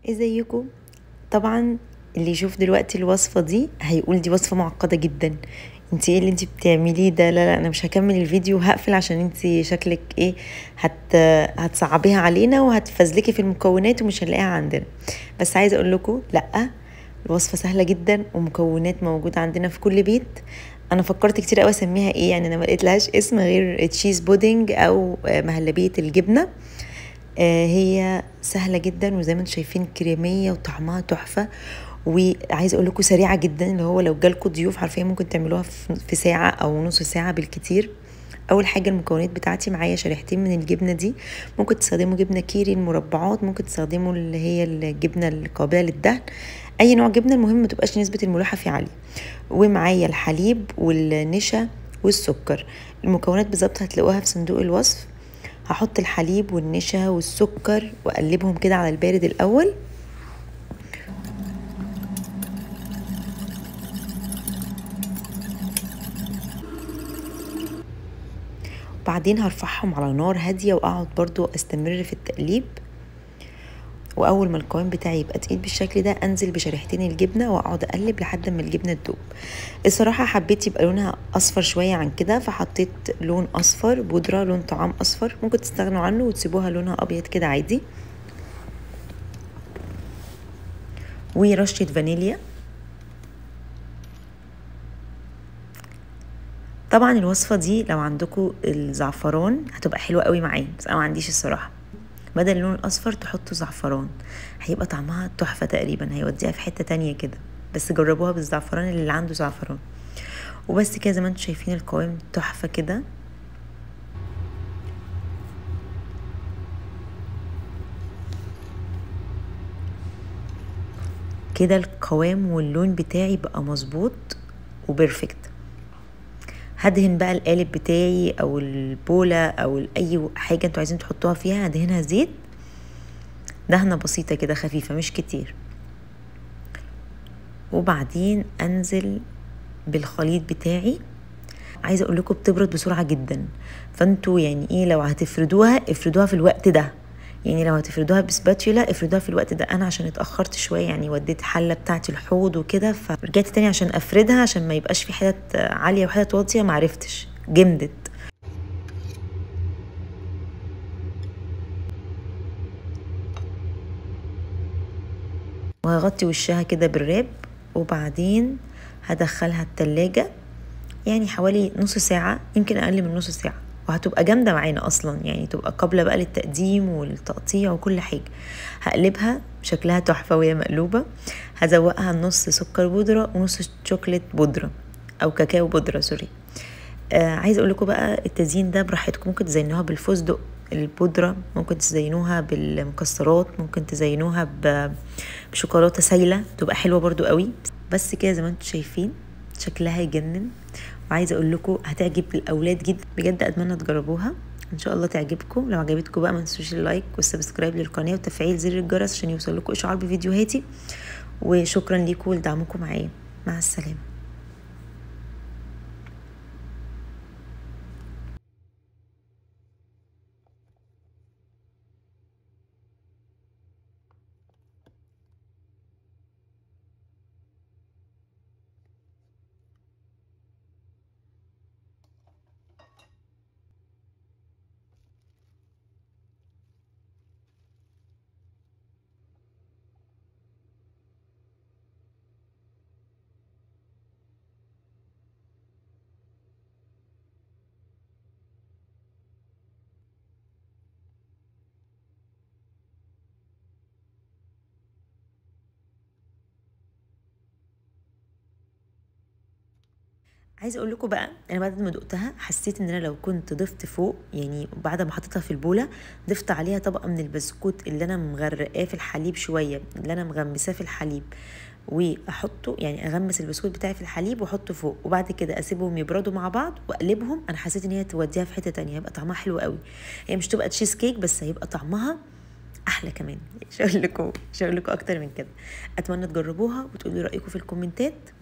ازيكم طبعا اللي يشوف دلوقتي الوصفة دي هيقول دي وصفة معقدة جدا انت ايه اللي انت بتعمليه ده لا لا انا مش هكمل الفيديو وهقفل عشان انت شكلك ايه هت هتصعبيها علينا وهتفزلكي في المكونات ومش هنلاقيها عندنا بس عايزه اقول لكم لا الوصفه سهله جدا ومكونات موجوده عندنا في كل بيت انا فكرت كتير قوي اسميها ايه يعني انا ما لقيتلهاش اسم غير تشيز بودنج او مهلبيه الجبنه آه، هي سهله جدا وزي ما انتم شايفين كريميه وطعمها تحفه وعايزه اقول لكم سريعه جدا اللي هو لو جالكم ضيوف حرفيا ممكن تعملوها في ساعه او نص ساعه بالكتير اول حاجه المكونات بتاعتي معايا شريحتين من الجبنه دي ممكن تستخدموا جبنه كيري المربعات ممكن تستخدموا اللي هي الجبنه القابله للدهن اي نوع جبنه المهم ما تبقاش نسبه الملوحه فيه عاليه ومعايا الحليب والنشا والسكر المكونات بالظبط هتلاقوها في صندوق الوصف هحط الحليب والنشا والسكر واقلبهم كده على البارد الاول بعدين هرفعهم على نار هادية واقعد برضو استمر في التقليب واول ما القوام بتاعي يبقى تقيل بالشكل ده انزل بشريحتين الجبنه واقعد اقلب لحد ما الجبنه تدوب الصراحه حبيت يبقى لونها اصفر شويه عن كده فحطيت لون اصفر بودره لون طعام اصفر ممكن تستغنوا عنه وتسيبوها لونها ابيض كده عادي ورشه فانيليا طبعا الوصفه دي لو عندكم الزعفران هتبقى حلوه قوي معايا بس انا ما عنديش الصراحه بدل اللون الاصفر تحطوا زعفران هيبقى طعمها تحفه تقريبا هيوديها في حته تانية كده بس جربوها بالزعفران اللي عنده زعفران وبس كده زي ما انتم شايفين القوام تحفه كده كده القوام واللون بتاعي بقى مظبوط وبرفكت هدهن بقى القالب بتاعي او البولة او اي حاجة انتوا عايزين تحطوها فيها هدهنها زيت دهنة بسيطة كده خفيفة مش كتير وبعدين انزل بالخليط بتاعي عايزه اقول لكم بتبرد بسرعه جدا فانتوا يعني ايه لو هتفردوها افردوها في الوقت ده يعني لو هتفردوها بسباتيولا افردوها في الوقت ده انا عشان اتاخرت شويه يعني وديت حله بتاعتي الحوض وكده فرجعت تاني عشان افردها عشان ما يبقاش في حتت عاليه وحتت واطيه معرفتش جمدت وهغطي وشها كده بالراب وبعدين هدخلها التلاجة يعني حوالي نص ساعة يمكن أقل من نص ساعة وهتبقى جامده معانا اصلا يعني تبقى قابله بقى للتقديم والتقطيع وكل حاجه هقلبها شكلها تحفه وهي مقلوبه هزوقها نص سكر بودره ونص شوكليت بودره او كاكاو بودره سوري آه عايزه اقول لكم بقى التزيين ده براحتكم ممكن تزينوها بالفستق البودرة ممكن تزينوها بالمكسرات ممكن تزينوها بشوكولاتة سايلة تبقى حلوة برضو قوي بس كده زي ما انتم شايفين شكلها يجنن وعايزه اقول لكم هتعجب الاولاد جدا بجد اتمنى تجربوها ان شاء الله تعجبكم لو عجبتكم بقى ما تنسوش اللايك والسبسكرايب للقناه وتفعيل زر الجرس عشان يوصل لكم اشعار بفيديوهاتي وشكرا ليكم ولدعمكم معايا مع السلامه عايزه اقول لكم بقى انا بعد ما دقتها حسيت ان انا لو كنت ضفت فوق يعني بعد ما حطيتها في البوله ضفت عليها طبقه من البسكوت اللي انا مغرقاه في الحليب شويه اللي انا مغمساه في الحليب واحطه يعني اغمس البسكوت بتاعي في الحليب واحطه فوق وبعد كده اسيبهم يبردوا مع بعض واقلبهم انا حسيت ان هي توديها في حته تانية هيبقى طعمها حلو قوي هي مش تبقى تشيز كيك بس هيبقى طعمها احلى كمان مش هقول لكم مش هقول لكم اكتر من كده اتمنى تجربوها وتقولوا رايكم في الكومنتات